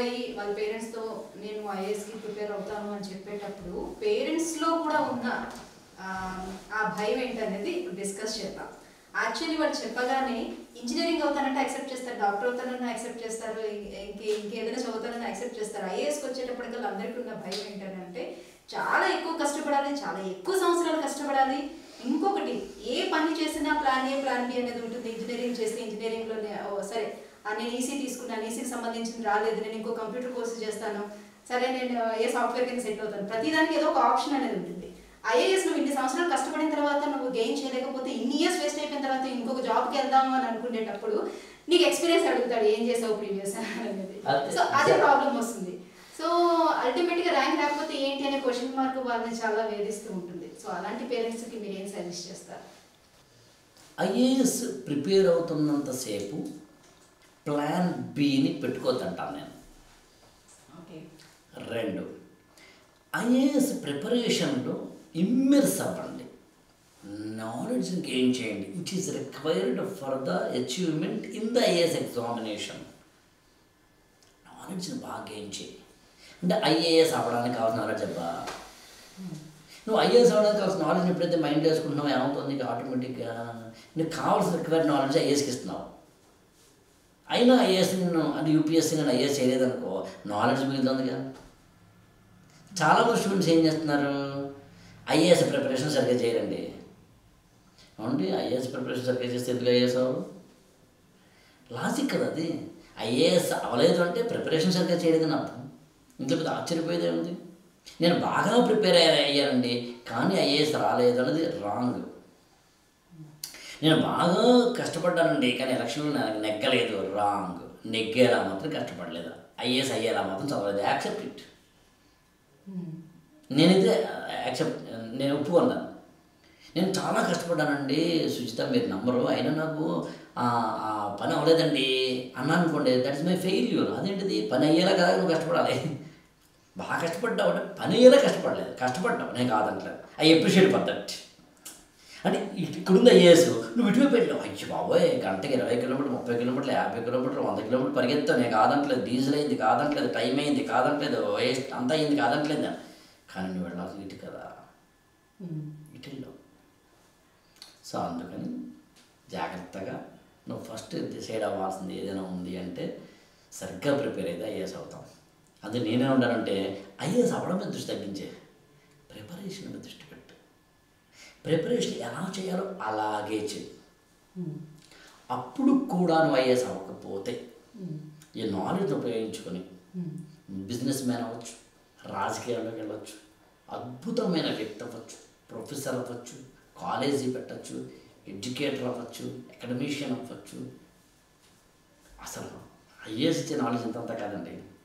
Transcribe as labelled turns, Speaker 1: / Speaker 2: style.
Speaker 1: అయ్యి వాళ్ళ పేరెంట్స్తో నేను ఐఏఎస్కి ప్రిపేర్ అవుతాను అని చెప్పేటప్పుడు పేరెంట్స్లో కూడా ఉన్న ఆ, ఆ భయం ఏంటనేది ఇప్పుడు డిస్కస్ చేద్దాం యాక్చువల్లీ వాళ్ళు చెప్పగానే ఇంజనీరింగ్ అవుతానంటే యాక్సెప్ట్ చేస్తారు డాక్టర్ అవుతానని యాక్సెప్ట్ చేస్తారు ఇంకే ఇంకేదైనా చదువుతానని యాక్సెప్ట్ చేస్తారు ఐఏఎస్కి వచ్చేటప్పటికల్లా అందరికీ ఉన్న భయం ఏంటంటే చాలా ఎక్కువ కష్టపడాలి చాలా ఎక్కువ సంవత్సరాలు కష్టపడాలి ఇంకొకటి ఏ పని చేసినా ప్లాన్ ఏ ప్లాన్ బి అనేది ఉంటుంది ఇంజనీరింగ్ చేస్తే ఇంజనీరింగ్లో సరే ఆ, నేను ఈసీ తీసుకున్నాను ఈసీకి సంబంధించింది రాలేదు నేను ఇంకో కంప్యూటర్ కోర్సు చేస్తాను సరే నేను ఏ సాఫ్ట్వేర్ కింద సెట్ అవుతాను ప్రతిదానికి ఏదో ఒక ఆప్షన్ అనేది ఉంటుంది ఐఏఎస్ నువ్వు ఇన్ని సంవత్సరాలు కష్టపడిన తర్వాత నువ్వు గెయిన్ చేయలేకపోతే ఇన్ని ఇయర్స్ వేస్ట్ అయిపోయిన తర్వాత ఇంకొక జాబ్కి వెళ్దాము అని అనుకునేటప్పుడు నీకు ఎక్స్పీరియన్స్ అడుగుతాడు ఏం చేసావు ప్రీవియస్ అనేది
Speaker 2: అదే.
Speaker 1: సో అదే ప్రాబ్లం వస్తుంది సో అల్టిమేట్ గా ర్యాంక్ రాకపోతే ఏంటి అనే క్వశ్చన్ మార్క్ వాళ్ళని చాలా వేధిస్తూ ఉంటుంది సో అలాంటి పేరెంట్స్ కి మీరు ఏం సజెస్ట్ చేస్తారు
Speaker 2: ఐఏఎస్ ప్రిపేర్ అవుతున్నంతసేపు ప్లాన్ బిని పెట్టుకోవద్దంటాను నేను
Speaker 1: ఓకే
Speaker 2: రెండు ఐఏఎస్ ప్రిపరేషన్లో ఇమ్మెర్స్ అవ్వండి నాలెడ్జ్ గెయిన్ చేయండి which is required for the achievement in the IAS examination నాలెడ్జ్ని బాగా గెయిన్ చేయి అంటే ఐఏఎస్ అవ్వడానికి కావాల్సిన నాలెడ్జ్ అబ్బా నువ్వు ఐఏఎస్ అవ్వడానికి కావాల్సిన నాలెడ్జ్ ఎప్పుడైతే మైండ్ వేసుకుంటున్నావు ఏమవుతుంది నీకు ఆటోమేటిక్గా నీకు కావాల్సిన రిక్వైర్డ్ నాలెడ్జ్ ఐఏఎస్కి ఇస్తున్నావు అయినా ఐఏఎస్ నేను అంటే యూపీఎస్సీ నేను ఐఏఎస్ చేయలేదనుకో నాలెడ్జ్ మిగులుతుందిగా చాలామంది స్టూడెంట్స్ ఏం చేస్తున్నారు ఐఏఎస్ ప్రిపరేషన్ సరిగ్గా చేయరండి అవునండి ఐఏఎస్ ప్రిపరేషన్ సరిగ్గా చేస్తే ఎందుకు ఐఏఎస్ అవ్వరు లాజిక్ కదా అది ఐఏఎస్ అవ్వలేదు అంటే ప్రిపరేషన్ సరిగ్గా చేయలేదని అర్థం ఇంట్లో పెద్ద ఆశ్చర్యపోయేది ఏముంది నేను బాగా ప్రిపేర్ అయ్యానండి కానీ ఐఏఎస్ రాలేదు అనేది రాంగ్ నేను బాగా కష్టపడ్డానండి కానీ ఎలక్షన్లో నాకు నెగ్గలేదు రాంగ్ నెగ్గేలా మాత్రం కష్టపడలేదు ఐఏఎస్ అయ్యేలా మాత్రం చదవలేదు యాక్సెప్ట్ ఇట్ నేనైతే యాక్సెప్ట్ నేను ఒప్పుకున్నాను నేను చాలా కష్టపడ్డానండి సుచిత మీరు నంబరు అయినా నాకు ఆ ఆ పని అవ్వలేదండి అన్నాను అనుకోండి దట్ ఇస్ మై ఫెయిల్యూర్ అదేంటిది పని అయ్యేలా కదా నువ్వు కష్టపడాలి బాగా కష్టపడ్డావు అంటే పని అయ్యేలా కష్టపడలేదు కష్టపడ్డావు నేను కాదంటలేదు ఐ అప్రిషియేట్ ఫర్ దట్ అంటే ఇటు- ఇక్కడుంది ఐఏఎస్ నువ్వు ఇటువైపు వెళ్ళావు అయ్యి బాబోయ్ గంటకి ఇరవై కిలోమీటర్ ముప్పై కిలోమీటర్లు యాభై కిలోమీటర్లు వంద కిలోమీటర్లు పరిగెత్తావు నేను కాదంటలేదు డీజిల్ అయింది కాదంటలేదు టైం అయింది కాదంటలేదు వేస్ట్ అంతా అయింది కాదంటలేదు నేను. కానీ నువ్వు వెళ్ళాల్సి ఇటు కదా ఇటు వెళ్ళావు సో అందుకని జాగ్రత్తగా నువ్వు ఫస్ట్ డిసైడ్ అవ్వాల్సింది ఏదైనా ఉంది అంటే సరిగ్గా ప్రిపేర్ అయితే ఐఏఎస్ అవుతాం అది నేనే ఉన్నానంటే ఐఏఎస్ అవ్వడం మీద దృష్టి తగ్గించే ప్రిపరేషన్ మీద దృష్టి పెట్టు ప్రిపరేషన్ ఎలా చేయాలో అలాగే చేయి అప్పుడు కూడా నువ్వు ఐఏఎస్ అవ్వకపోతే ఈ నాలెడ్జ్ ఉపయోగించుకొని బిజినెస్ మ్యాన్ అవ్వచ్చు రాజకీయాల్లోకి వెళ్ళవచ్చు అద్భుతమైన వ్యక్తి అవ్వచ్చు ప్రొఫెసర్ అవ్వచ్చు కాలేజీ పెట్టచ్చు ఎడ్యుకేటర్ అవ్వచ్చు అకాడమిషియన్ అవ్వచ్చు అసలు ఐఏఎస్ ఇచ్చే నాలెడ్జ్ ఇంతంత కాదండి